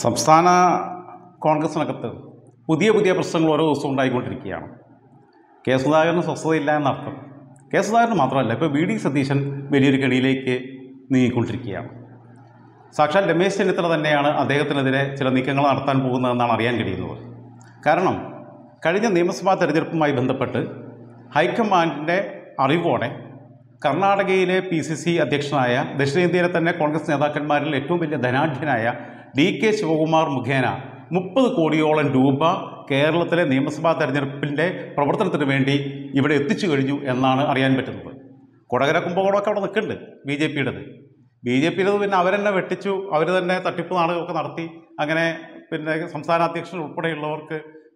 സംസ്ഥാന കോൺഗ്രസിനകത്ത് പുതിയ പുതിയ പ്രശ്നങ്ങൾ ഓരോ ദിവസവും ഉണ്ടായിക്കൊണ്ടിരിക്കുകയാണ് കെ സുധാകരന് സ്വസ്ഥതയില്ല എന്നർത്ഥം കെ സുധാകരന് മാത്രമല്ല ഇപ്പോൾ വി ഡി സതീശൻ വലിയൊരു കെണിയിലേക്ക് നീങ്ങിക്കൊണ്ടിരിക്കുകയാണ് സാക്ഷാൽ രമേശ് ചെന്നിത്തല തന്നെയാണ് അദ്ദേഹത്തിനെതിരെ ചില നീക്കങ്ങൾ നടത്താൻ പോകുന്നതെന്നാണ് അറിയാൻ കഴിയുന്നത് കാരണം കഴിഞ്ഞ നിയമസഭാ തെരഞ്ഞെടുപ്പുമായി ബന്ധപ്പെട്ട് ഹൈക്കമാൻഡിൻ്റെ അറിവോടെ കർണാടകയിലെ പി സി സി അധ്യക്ഷനായ ദക്ഷിണേന്ത്യയിലെ തന്നെ കോൺഗ്രസ് നേതാക്കന്മാരിൽ ഏറ്റവും വലിയ ധനാഢ്യനായ ഡി കെ ശിവകുമാർ മുഖേന മുപ്പത് കോടിയോളം രൂപ കേരളത്തിലെ നിയമസഭാ തെരഞ്ഞെടുപ്പിൻ്റെ പ്രവർത്തനത്തിന് വേണ്ടി ഇവിടെ എത്തിച്ചു കഴിഞ്ഞു എന്നാണ് അറിയാൻ പറ്റുന്നത് കൊടകര കുംഭകോണമൊക്കെ അവിടെ നിൽക്കുന്നുണ്ട് ബി ജെ പിയുടേത് ബി ജെ പിയുടേത് പിന്നെ അവരെന്നെ വെട്ടിച്ചു അവർ തന്നെ തട്ടിപ്പ് നാടകമൊക്കെ നടത്തി അങ്ങനെ പിന്നെ സംസ്ഥാന അധ്യക്ഷൻ ഉൾപ്പെടെയുള്ളവർക്ക്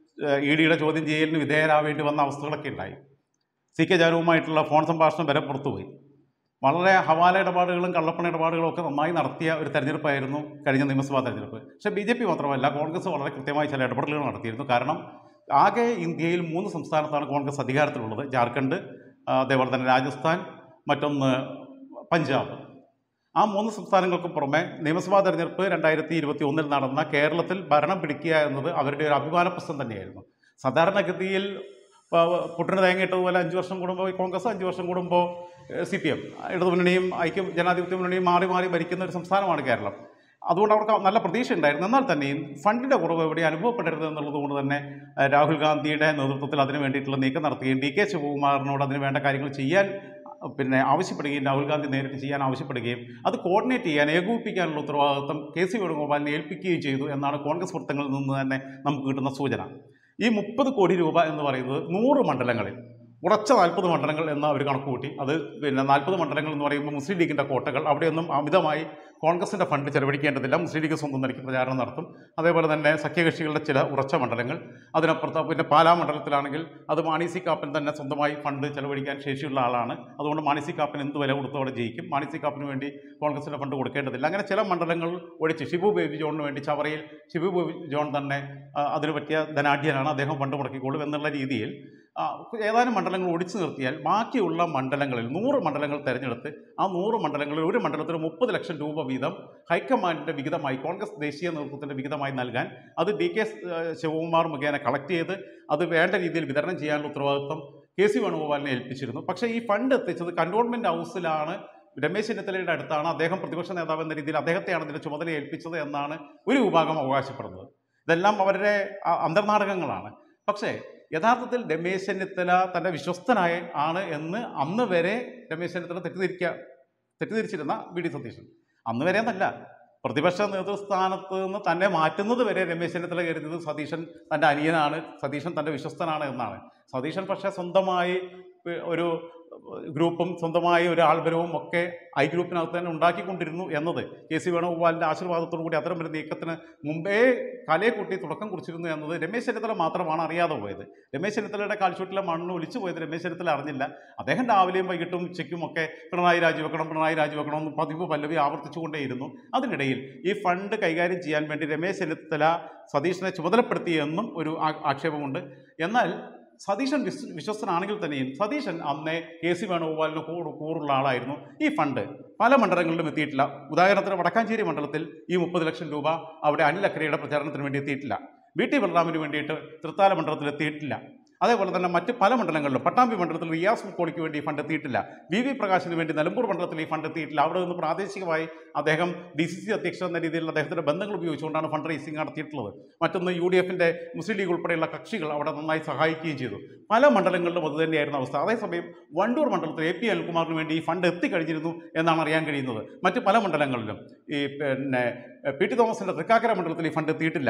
ഇ ഡിയുടെ ചോദ്യം ചെയ്യലിന് വിധേയരാവേണ്ടി വന്ന അവസ്ഥകളൊക്കെ ഉണ്ടായി സി കെ ജാനുവുമായിട്ടുള്ള ഫോൺ സംഭാഷണം വരെ പുറത്തുപോയി വളരെ ഹവാല ഇടപാടുകളും കള്ളപ്പണ ഇടപാടുകളും ഒക്കെ നന്നായി നടത്തിയ ഒരു തെരഞ്ഞെടുപ്പായിരുന്നു കഴിഞ്ഞ നിയമസഭാ തെരഞ്ഞെടുപ്പ് പക്ഷേ ബി ജെ പി മാത്രമല്ല കോൺഗ്രസ് വളരെ കൃത്യമായി ചില ഇടപെടലുകൾ നടത്തിയിരുന്നു കാരണം ആകെ ഇന്ത്യയിൽ മൂന്ന് സംസ്ഥാനത്താണ് കോൺഗ്രസ് അധികാരത്തിലുള്ളത് ജാർഖണ്ഡ് ആ, അതേപോലെ തന്നെ രാജസ്ഥാൻ മറ്റൊന്ന് പഞ്ചാബ് ആ മൂന്ന് സംസ്ഥാനങ്ങൾക്ക് പുറമെ നിയമസഭാ തെരഞ്ഞെടുപ്പ് രണ്ടായിരത്തി ഇരുപത്തി ഒന്നിൽ നടന്ന കേരളത്തിൽ ഭരണം പിടിക്കുക എന്നത് അവരുടെ ഒരു അഭിമാന പ്രശ്നം തന്നെയായിരുന്നു സാധാരണഗതിയിൽ ഇപ്പോൾ പുട്ടിന് തേങ്ങയിട്ടതുപോലെ അഞ്ച് വർഷം കൂടുമ്പോൾ കോൺഗ്രസ് അഞ്ച് വർഷം കൂടുമ്പോൾ സി പി എം ഇടതുമുന്നണിയും ഐക്യ ജനാധിപത്യ മുന്നണിയും മാറി മാറി ഭരിക്കുന്ന ഒരു സംസ്ഥാനമാണ് കേരളം അതുകൊണ്ട് അവർക്ക് നല്ല പ്രതീക്ഷ ഉണ്ടായിരുന്നു എന്നാൽ തന്നെയും ഫണ്ടിൻ്റെ കുറവ് എവിടെ അനുഭവപ്പെടരുത് എന്നുള്ളത് കൊണ്ട് തന്നെ ഏഹ്, രാഹുൽ ഗാന്ധിയുടെ നേതൃത്വത്തിൽ അതിന് വേണ്ടിയിട്ടുള്ള നീക്കം നടത്തുകയും ഡി കെ ശിവകുമാറിനോട് അതിന് വേണ്ട കാര്യങ്ങൾ ചെയ്യാൻ അഹ്, പിന്നെ ആവശ്യപ്പെടുകയും രാഹുൽ ഗാന്ധി നേരിട്ട് ചെയ്യാൻ ആവശ്യപ്പെടുകയും അത് കോർഡിനേറ്റ് ചെയ്യാൻ ഏകോപിപ്പിക്കാനുള്ള ഉത്തരവാദിത്വം കെ സി വേണുഗോപാലിനെ ഏൽപ്പിക്കുകയും ചെയ്തു എന്നാണ് കോൺഗ്രസ് വൃത്തങ്ങളിൽ നിന്ന് തന്നെ നമുക്ക് കിട്ടുന്ന സൂചന ഈ മുപ്പത് കോടി രൂപ എന്ന് പറയുന്നത് നൂറ് മണ്ഡലങ്ങളിൽ ഉറച്ച നാൽപ്പത് മണ്ഡലങ്ങൾ എന്ന് അവർ കണക്ക് കൂട്ടി അത് പിന്നെ നാൽപ്പത് മണ്ഡലങ്ങൾ എന്ന് പറയുമ്പോൾ മുസ്ലിം ലീഗിൻ്റെ കോട്ടകൾ അവിടെയൊന്നും അമിതമായി കോൺഗ്രസിൻ്റെ ഫണ്ട് ചെലവഴിക്കേണ്ടതില്ല മുസ്ലിം ലീഗ് സ്വന്തം നിലയ്ക്ക് പ്രചാരണം നടത്തും അതേപോലെ തന്നെ സഖ്യകക്ഷികളുടെ ചില ഉറച്ച മണ്ഡലങ്ങൾ അതിനപ്പുറത്ത് പിന്നെ പാലാ മണ്ഡലത്തിലാണെങ്കിൽ അത് മാണി സി കാപ്പൻ തന്നെ സ്വന്തമായി ഫണ്ട് ചെലവഴിക്കാൻ ശേഷിയുള്ള ആളാണ് അതുകൊണ്ട് മാണി സി കാപ്പൻ എന്ത് വില കൊടുത്തോ അവിടെ ജയിക്കും മാണി സി കാപ്പിന് വേണ്ടി കോൺഗ്രസിൻ്റെ ഫണ്ട് കൊടുക്കേണ്ടതില്ല അങ്ങനെ ചില മണ്ഡലങ്ങൾ ഒഴിച്ച് ഷിബു ബേബി ജോണിന് വേണ്ടി ചവറയിൽ ഷിബു ബേബി ജോൺ തന്നെ ആ, അതിന് പറ്റിയ ധനാഢ്യനാണ് അദ്ദേഹം ഫണ്ട് മുടക്കിക്കോളും എന്നുള്ള രീതിയിൽ ആ, ഏതാനും മണ്ഡലങ്ങൾ ഒടിച്ചു നിർത്തിയാൽ ബാക്കിയുള്ള മണ്ഡലങ്ങളിൽ നൂറ് മണ്ഡലങ്ങൾ തിരഞ്ഞെടുത്ത് ആ നൂറ് മണ്ഡലങ്ങളിൽ ഒരു മണ്ഡലത്തിന് മുപ്പത് ലക്ഷം രൂപ വീതം ഹൈക്കമാൻഡിൻ്റെ വിഹിതമായി കോൺഗ്രസ് ദേശീയ നേതൃത്വത്തിൻ്റെ വിഹിതമായി നൽകാൻ അത് ഡി കെ ശിവകുമാർ മുഖേന കളക്ട് ചെയ്ത് അത് വേണ്ട രീതിയിൽ വിതരണം ചെയ്യാനുള്ള ഉത്തരവാദിത്വം കെ സി വേണുഗോപാലിനെ ഏൽപ്പിച്ചിരുന്നു പക്ഷേ ഈ ഫണ്ട് എത്തിച്ചത് കണ്ടോൺമെൻറ് ഹൗസിലാണ് രമേശ് ചെന്നിത്തലയുടെ അടുത്താണ് അദ്ദേഹം പ്രതിപക്ഷ നേതാവ് എന്ന രീതിയിൽ അദ്ദേഹത്തെയാണ് ഇതിൻ്റെ ചുമതല ഏൽപ്പിച്ചത് എന്നാണ് ഒരു വിഭാഗം അവകാശപ്പെടുന്നത് ഇതെല്ലാം അവരുടെ ആ, അന്തർനാടകങ്ങളാണ് പക്ഷേ യഥാർത്ഥത്തിൽ രമേശ് ചെന്നിത്തല തൻ്റെ വിശ്വസ്തനായ ആണ് എന്ന് അന്ന് വരെ രമേശ് ചെന്നിത്തല തെറ്റിദ്ധരിക്കുക തെറ്റിദ്ധരിച്ചിരുന്ന വി ഡി സതീശൻ അന്ന് വരെ എന്നല്ല പ്രതിപക്ഷ നേതൃസ്ഥാനത്ത് നിന്ന് തന്നെ മാറ്റുന്നത് വരെ രമേശ് ചെന്നിത്തല കരുതിയത് സതീശൻ തൻ്റെ അനിയനാണ് സതീശൻ തൻ്റെ വിശ്വസ്തനാണ് എന്നാണ് സതീശൻ പക്ഷേ സ്വന്തമായി ഏഹ്, ഒരു ഗ്രൂപ്പും സ്വന്തമായി ഒരു ആൾബലവും ഒക്കെ ഐ ഗ്രൂപ്പിനകത്ത് തന്നെ ഉണ്ടാക്കിക്കൊണ്ടിരുന്നു എന്നത് കെ സി വേണുഗോപാലിൻ്റെ ആശീർവാദത്തോടു കൂടി അത്തരം ഒരു നീക്കത്തിന് മുമ്പേ കലയെ കൂട്ടി തുടക്കം കുറിച്ചിരുന്നു എന്നത് രമേശ് ചെന്നിത്തല മാത്രമാണ് അറിയാതെ പോയത് രമേശ് ചെന്നിത്തലയുടെ കാൽച്ചുവട്ടിലെ മണ്ണ് ഒലിച്ചു പോയത് രമേശ് ചെന്നിത്തല അറിഞ്ഞില്ല അദ്ദേഹം രാവിലെയും വൈകിട്ടും ഉച്ചയ്ക്കും ഒക്കെ പിണറായി രാജിവെക്കണം പിണറായി രാജിവെക്കണം എന്ന് പതിവ് പല്ലവി ആവർത്തിച്ചുകൊണ്ടേയിരുന്നു അതിനിടയിൽ ഈ ഫണ്ട് കൈകാര്യം ചെയ്യാൻ വേണ്ടി രമേശ് ചെന്നിത്തല സതീഷിനെ ചുമതലപ്പെടുത്തി എന്നും ഒരു ആ- ആക്ഷേപമുണ്ട് എന്നാൽ സതീശൻ വിശ്വ വിശ്വസ്തനാണെങ്കിൽ തന്നെയും സതീശൻ അന്നേ കെ സി വേണുഗോപാലിന് കൂട് കൂറുള്ള ആളായിരുന്നു ഈ ഫണ്ട് പല മണ്ഡലങ്ങളിലും എത്തിയിട്ടില്ല ഉദാഹരണത്തിന് വടക്കാഞ്ചേരി മണ്ഡലത്തിൽ ഈ മുപ്പത് ലക്ഷം രൂപ അവിടെ അനിൽ അക്കരയുടെ പ്രചാരണത്തിന് വേണ്ടി എത്തിയിട്ടില്ല വി ടി ബലറാമിന് വേണ്ടിയിട്ട് തൃത്താല മണ്ഡലത്തിൽ എത്തിയിട്ടില്ല അതേപോലെ തന്നെ മറ്റ് പല മണ്ഡലങ്ങളിലും പട്ടാമ്പി മണ്ഡലത്തിൽ റിയാസ് മുക്കോളിക്ക് വേണ്ടി ഈ ഫണ്ട് എത്തിയിട്ടില്ല വി വി പ്രകാശിന് വേണ്ടി നിലമ്പൂർ മണ്ഡലത്തിൽ ഈ ഫണ്ട് എത്തിയിട്ടില്ല അവിടെ നിന്ന് പ്രാദേശികമായി അദ്ദേഹം ഡി സി സി അധ്യക്ഷൻ എന്ന രീതിയിലുള്ള അദ്ദേഹത്തിൻ്റെ ബന്ധങ്ങൾ ഉപയോഗിച്ചുകൊണ്ടാണ് ഫണ്ട് റേസിംഗ് നടത്തിയിട്ടുള്ളത് മറ്റൊന്ന് യു ഡി എഫിൻ്റെ മുസ്ലിം ലീഗ് ഉൾപ്പെടെയുള്ള കക്ഷികൾ അവിടെ നന്നായി സഹായിക്കുകയും ചെയ്തു പല മണ്ഡലങ്ങളിലും അതുതന്നെയായിരുന്നു അവസ്ഥ അതേസമയം വണ്ടൂർ മണ്ഡലത്തിൽ എ പി അനിൽകുമാറിന് വേണ്ടി ഈ ഫണ്ട് എത്തിക്കഴിഞ്ഞിരുന്നു എന്നാണ് അറിയാൻ കഴിയുന്നത് മറ്റ് പല മണ്ഡലങ്ങളിലും ഈ പിന്നെ പി ടി തോമസിൻ്റെ തൃക്കാക്കര മണ്ഡലത്തിൽ ഈ ഫണ്ട് എത്തിയിട്ടില്ല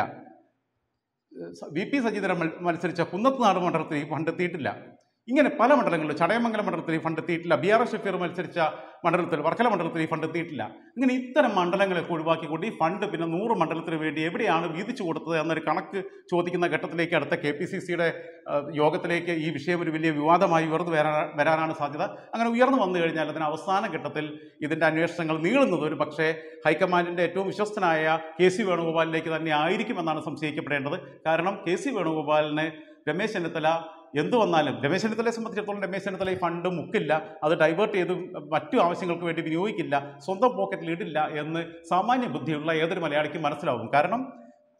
വി പി സജീന്ദ്രൻ മൽ- മത്സരിച്ച കുന്നത്തുനാട് മണ്ഡലത്തിൽ ഈ ഫണ്ട് എത്തിയിട്ടില്ല ഇങ്ങനെ പല മണ്ഡലങ്ങളിലും ചടയമംഗലം മണ്ഡലത്തിൽ ഈ ഫണ്ട് എത്തിയിട്ടില്ല ബി ആർ എസ് ഷഫീർ മത്സരിച്ച മണ്ഡലത്തിൽ വർക്കല മണ്ഡലത്തിൽ ഈ ഫണ്ട് എത്തിയിട്ടില്ല ഇങ്ങനെ ഇത്തരം മണ്ഡലങ്ങളൊക്കെ ഒഴിവാക്കിക്കൊണ്ട് ഈ ഫണ്ട് പിന്നെ നൂറ് മണ്ഡലത്തിന് വേണ്ടി എവിടെയാണ് വീതിച്ചു കൊടുത്തത് എന്നൊരു കണക്ക് ചോദിക്കുന്ന ഘട്ടത്തിലേക്ക് അടുത്ത കെ പി സി സിയുടെ യോഗത്തിലേക്ക് ഈ വിഷയം ഒരു വലിയ വിവാദമായി ഉയർന്നു വരാൻ വരാനാണ് സാധ്യത അങ്ങനെ ഉയർന്നു വന്നു കഴിഞ്ഞാൽ അതിന് അവസാന ഘട്ടത്തിൽ ഇതിൻ്റെ അന്വേഷണങ്ങൾ നീളുന്നത് ഒരു പക്ഷേ ഹൈക്കമാൻഡിൻ്റെ ഏറ്റവും വിശ്വസ്തനായ കെ സി വേണുഗോപാലിലേക്ക് തന്നെ ആയിരിക്കുമെന്നാണ് സംശയിക്കപ്പെടേണ്ടത് കാരണം കെ സി വേണുഗോപാലിന് രമേശ് ചെന്നിത്തല എന്ത് വന്നാലും രമേശ് ചെന്നിത്തലയെ സംബന്ധിച്ചിടത്തോളം രമേശ് ചെന്നിത്തല ഈ ഫണ്ട് മുക്കില്ല അത് ഡൈവേർട്ട് ചെയ്ത് മറ്റു ആവശ്യങ്ങൾക്ക് വേണ്ടി വിനിയോഗിക്കില്ല സ്വന്തം പോക്കറ്റിൽ ഇടില്ല എന്ന് സാമാന്യ ബുദ്ധിയുള്ള ഏതൊരു മലയാളിക്കും മനസ്സിലാവും കാരണം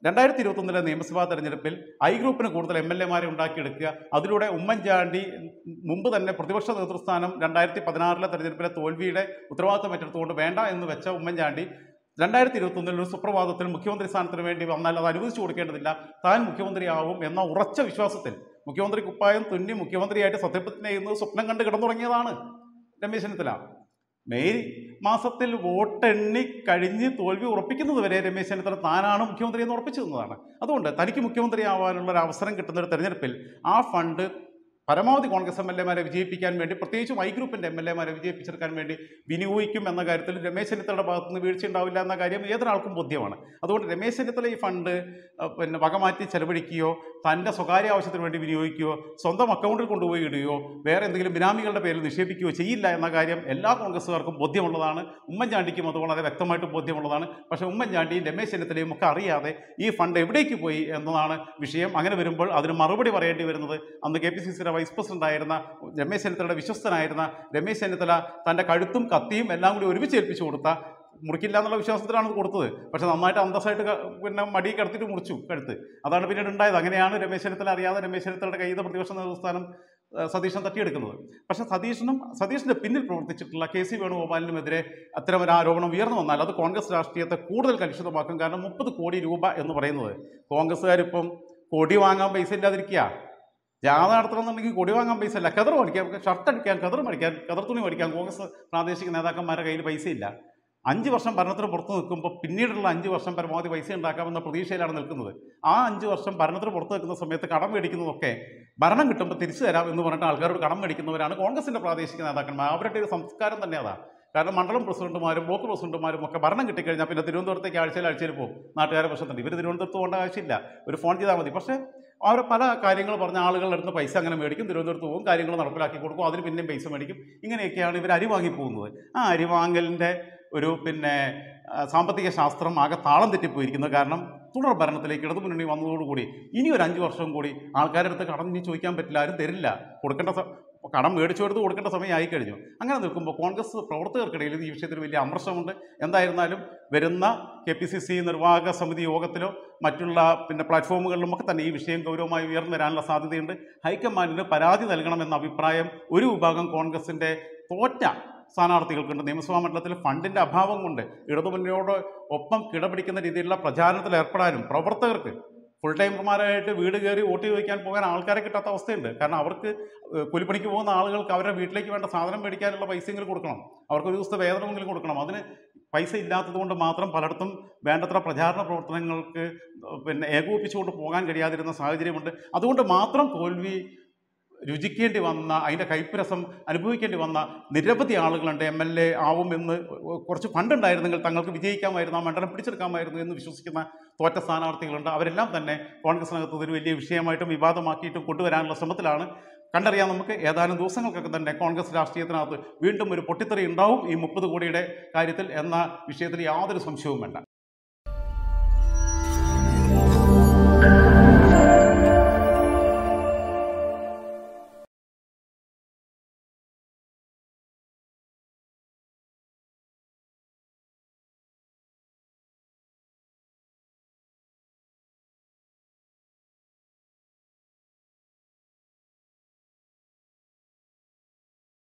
രണ്ടായിരത്തി ഇരുപത്തൊന്നിലെ നിയമസഭാ തെരഞ്ഞെടുപ്പിൽ ഐ ഗ്രൂപ്പിന് കൂടുതൽ എം എൽ എമാരെ ഉണ്ടാക്കിയെടുക്കുക അതിലൂടെ ഉമ്മൻചാണ്ടി മുമ്പ് തന്നെ പ്രതിപക്ഷ നേതൃസ്ഥാനം രണ്ടായിരത്തി പതിനാറിലെ തെരഞ്ഞെടുപ്പിലെ തോൽവിയുടെ ഉത്തരവാദിത്തം ഏറ്റെടുത്തുകൊണ്ട് വേണ്ട എന്ന് വെച്ച ഉമ്മൻചാണ്ടി രണ്ടായിരത്തി ഇരുപത്തൊന്നിൽ ഒരു സുപ്രഭാതത്തിൽ മുഖ്യമന്ത്രി സ്ഥാനത്തിന് വേണ്ടി വന്നാൽ അത് അനുവദിച്ചു കൊടുക്കേണ്ടതില്ല താൻ മുഖ്യമന്ത്രിയാവും എന്ന ഉറച്ച വിശ്വാസത്തിൽ മുഖ്യമന്ത്രി കുപ്പായം തുന്നി മുഖ്യമന്ത്രിയായിട്ട് സത്യപ്രതിജ്ഞ ചെയ്യുന്നത് സ്വപ്നം കണ്ട് കിടന്നു തുടങ്ങിയതാണ് രമേശ് ചെന്നിത്തല മെയ് മാസത്തിൽ വോട്ടെണ്ണി കഴിഞ്ഞ് തോൽവി ഉറപ്പിക്കുന്നത് വരെ രമേശ് ചെന്നിത്തല താനാണ് മുഖ്യമന്ത്രി എന്ന് ഉറപ്പിച്ചു തന്നതാണ് അതുകൊണ്ട് തനിക്ക് മുഖ്യമന്ത്രിയാവാനുള്ള ഒരു അവസരം കിട്ടുന്ന ഒരു തെരഞ്ഞെടുപ്പിൽ ആ ഫണ്ട് പരമാവധി കോൺഗ്രസ് എം എൽ എമാരെ വിജയിപ്പിക്കാൻ വേണ്ടി പ്രത്യേകിച്ചും ഐ ഗ്രൂപ്പിൻ്റെ എം എൽ എമാരെ വിജയിപ്പിച്ചെടുക്കാൻ വേണ്ടി വിനിയോഗിക്കും എന്ന കാര്യത്തിൽ രമേശ് ചെന്നിത്തലയുടെ ഭാഗത്ത് നിന്ന് വീഴ്ച ഉണ്ടാവില്ല എന്ന കാര്യം ഏതൊരാൾക്കും ബോധ്യമാണ് അതുകൊണ്ട് രമേശ് ചെന്നിത്തല ഈ ഫണ്ട് അഹ്, പിന്നെ വകമാറ്റി ചെലവഴിക്കുകയോ തൻ്റെ സ്വകാര്യ ആവശ്യത്തിന് വേണ്ടി വിനിയോഗിക്കുകയോ സ്വന്തം അക്കൗണ്ടിൽ കൊണ്ടുപോയി ഇടുകയോ വേറെ എന്തെങ്കിലും ബിനാമികളുടെ പേരിൽ നിക്ഷേപിക്കുകയോ ചെയ്യില്ല എന്ന കാര്യം എല്ലാ കോൺഗ്രസ്സുകാർക്കും ബോധ്യമുള്ളതാണ് ഉമ്മൻചാണ്ടിക്കും അത് വളരെ വ്യക്തമായിട്ട് ബോധ്യമുള്ളതാണ് പക്ഷേ ഉമ്മൻചാണ്ടിയും രമേശ് ചെന്നിത്തലയും ഒക്കെ അറിയാതെ ഈ ഫണ്ട് എവിടേക്ക് പോയി എന്നതാണ് വിഷയം അങ്ങനെ വരുമ്പോൾ അതിന് മറുപടി പറയേണ്ടി വരുന്നത് അന്ന് കെ പി സി സിയുടെ വൈസ് പ്രസിഡന്റ് ആയിരുന്ന രമേശ് ചെന്നിത്തലയുടെ വിശ്വസ്തനായിരുന്ന രമേശ് ചെന്നിത്തല തൻ്റെ കഴുത്തും കത്തിയും എല്ലാം കൂടി ഒരുമിച്ച് ഏൽപ്പിച്ചു കൊടുത്ത മുറിക്കില്ല എന്നുള്ള വിശ്വാസത്തിലാണ് ഇത് കൊടുത്തത് പക്ഷെ നന്നായിട്ട് അന്തസ്സായിട്ട് ക- പിന്നെ മടി കിടത്തിയിട്ട് മുറിച്ചു കഴുത്ത് അതാണ് പിന്നീട് ഉണ്ടായത് അങ്ങനെയാണ് രമേശ് ചെന്നിത്തല അറിയാതെ രമേശ് ചെന്നിത്തലയുടെ കയ്യിൽ നിന്ന് പ്രതിപക്ഷ നേതൃസ്ഥാനം ഏഹ്, സതീശൻ തട്ടിയെടുക്കുന്നത് പക്ഷേ സതീശനും സതീഷിൻ്റെ പിന്നിൽ പ്രവർത്തിച്ചിട്ടുള്ള കെ സി വേണുഗോപാലിനുമെതിരെ അത്തരം ഒരു ആരോപണം ഉയർന്നു വന്നാൽ അത് കോൺഗ്രസ് രാഷ്ട്രീയത്തെ കൂടുതൽ കലുഷിതമാക്കും കാരണം മുപ്പത് കോടി രൂപ എന്ന് പറയുന്നത് കോൺഗ്രസ്സുകാരിപ്പം കൊടി വാങ്ങാൻ പൈസ ഇല്ലാതിരിക്കുക ജാഥ നടത്തണമെന്നുണ്ടെങ്കിൽ കൊടി വാങ്ങാൻ പൈസ ഇല്ല കതർ മേടിക്കാം ഷർട്ട് അടിക്കാൻ കതർ മേടിക്കാൻ കതർ തുണി മേടിക്കാൻ കോൺഗ്രസ് പ്രാദേശിക നേതാക്കന്മാരുടെ കയ്യിൽ പൈസയില്ല അഞ്ച് വർഷം ഭരണത്തിന് പുറത്ത് നിൽക്കുമ്പോൾ പിന്നീടുള്ള അഞ്ച് വർഷം പരമാവധി പൈസ ഉണ്ടാക്കാമെന്ന പ്രതീക്ഷയിലാണ് നിൽക്കുന്നത് ആ അഞ്ച് വർഷം ഭരണത്തിന് പുറത്ത് നിൽക്കുന്ന സമയത്ത് കടം മേടിക്കുന്നതൊക്കെ ഭരണം കിട്ടുമ്പോൾ തിരിച്ചു തരാം എന്ന് പറഞ്ഞിട്ട് ആൾക്കാരോട് കടം മേടിക്കുന്നവരാണ് കോൺഗ്രസിൻ്റെ പ്രാദേശിക നേതാക്കന്മാർ അവരുടെ ഒരു സംസ്കാരം തന്നെ അതാണ് കാരണം മണ്ഡലം പ്രസിഡന്റുമാരും ബ്ലോക്ക് പ്രസിഡന്റുമാരും ഒക്കെ ഭരണം കിട്ടിക്കഴിഞ്ഞാൽ പിന്നെ തിരുവനന്തപുരത്തേക്ക് ആഴ്ചയിൽ ആഴ്ചയിൽ പോകും നാട്ടുകാരെ പ്രശ്നത്തിൽ ഇവർ തിരുവനന്തപുരത്ത് പോകേണ്ട ആവശ്യമില്ല ഒരു ഫോൺ ചെയ്താൽ മതി പക്ഷേ അവർ പല കാര്യങ്ങൾ പറഞ്ഞ ആളുകളുടെ അടുത്ത് പൈസ അങ്ങനെ മേടിക്കും തിരുവനന്തപുരത്ത് പോകും കാര്യങ്ങൾ നടപ്പിലാക്കി കൊടുക്കും അതിന് പിന്നെയും പൈസ മേടിക്കും ഇങ്ങനെയൊക്കെയാണ് ഇവർ അരി വാങ്ങി പോകുന്നത് ആ അരി വാങ്ങലിൻ്റെ ഒരു പിന്നെ ആ, സാമ്പത്തിക ശാസ്ത്രം ആകെ താളം തെറ്റിപ്പോയിരിക്കുന്നത് കാരണം തുടർ ഭരണത്തിലേക്ക് ഇടതുമുന്നണി വന്നതോടുകൂടി ഇനി ഒരു അഞ്ച് വർഷം കൂടി ആൾക്കാരുടെ അടുത്ത് കടം ഇനി ചോദിക്കാൻ പറ്റില്ല ആരും തരില്ല കൊടുക്കേണ്ട സ- കടം മേടിച്ചു കൊടുത്ത് കൊടുക്കേണ്ട സമയമായി കഴിഞ്ഞു അങ്ങനെ നിൽക്കുമ്പോൾ കോൺഗ്രസ് പ്രവർത്തകർക്കിടയിൽ ഈ വിഷയത്തിൽ വലിയ അമർഷമുണ്ട് എന്തായിരുന്നാലും വരുന്ന കെ പി സി സി നിർവാഹക സമിതി യോഗത്തിലോ മറ്റുള്ള പിന്നെ പ്ലാറ്റ്ഫോമുകളിലും ഒക്കെ തന്നെ ഈ വിഷയം ഗൗരവമായി ഉയർന്നു വരാനുള്ള സാധ്യതയുണ്ട് ഹൈക്കമാൻഡിന് പരാതി നൽകണമെന്ന അഭിപ്രായം ഒരു വിഭാഗം കോൺഗ്രസിൻ്റെ തോറ്റ സ്ഥാനാർത്ഥികൾക്കുണ്ട് നിയമസഭാ മണ്ഡലത്തിൽ ഫണ്ടിൻ്റെ അഭാവം കൊണ്ട് ഇടതുമുന്നണിയോട് ഒപ്പം കിടപിടിക്കുന്ന രീതിയിലുള്ള പ്രചാരണത്തിൽ ഏർപ്പെടാനും പ്രവർത്തകർക്ക് ഫുൾ ടൈമർമാരായിട്ട് വീട് കയറി വോട്ട് ചോദിക്കാൻ പോകാൻ ആൾക്കാരെ കിട്ടാത്ത അവസ്ഥയുണ്ട് കാരണം അവർക്ക് ഏഹ്, കൂലിപ്പണിക്ക് പോകുന്ന ആളുകൾക്ക് അവരുടെ വീട്ടിലേക്ക് വേണ്ട സാധനം മേടിക്കാനുള്ള പൈസയെങ്കിലും കൊടുക്കണം അവർക്ക് ഒരു ദിവസത്തെ വേതനമെങ്കിലും കൊടുക്കണം അതിന് പൈസ ഇല്ലാത്തത് കൊണ്ട് മാത്രം പലയിടത്തും വേണ്ടത്ര പ്രചാരണ പ്രവർത്തനങ്ങൾക്ക് പിന്നെ ഏകോപിപ്പിച്ചുകൊണ്ട് പോകാൻ കഴിയാതിരുന്ന സാഹചര്യമുണ്ട് അതുകൊണ്ട് മാത്രം തോൽവി രുചിക്കേണ്ടി വന്ന അതിൻ്റെ കൈപ്പരസം അനുഭവിക്കേണ്ടി വന്ന നിരവധി ആളുകളുണ്ട് എം എൽ എ ആവുമെന്ന് കുറച്ച് ഫണ്ടുണ്ടായിരുന്നെങ്കിൽ തങ്ങൾക്ക് വിജയിക്കാമായിരുന്നു ആ മണ്ഡലം പിടിച്ചെടുക്കാമായിരുന്നു എന്ന് വിശ്വസിക്കുന്ന തോറ്റ സ്ഥാനാർത്ഥികളുണ്ട് അവരെല്ലാം തന്നെ കോൺഗ്രസിനകത്ത് ഒരു വലിയ വിഷയമായിട്ടും വിവാദമാക്കിയിട്ടും കൊണ്ടുവരാനുള്ള ശ്രമത്തിലാണ് കണ്ടറിയാം നമുക്ക് ഏതാനും ദിവസങ്ങൾക്കൊക്കെ തന്നെ കോൺഗ്രസ് രാഷ്ട്രീയത്തിനകത്ത് വീണ്ടും ഒരു പൊട്ടിത്തെറി ഉണ്ടാവും ഈ മുപ്പത് കോടിയുടെ കാര്യത്തിൽ എന്ന വിഷയത്തിൽ യാതൊരു സംശയവും വേണ്ട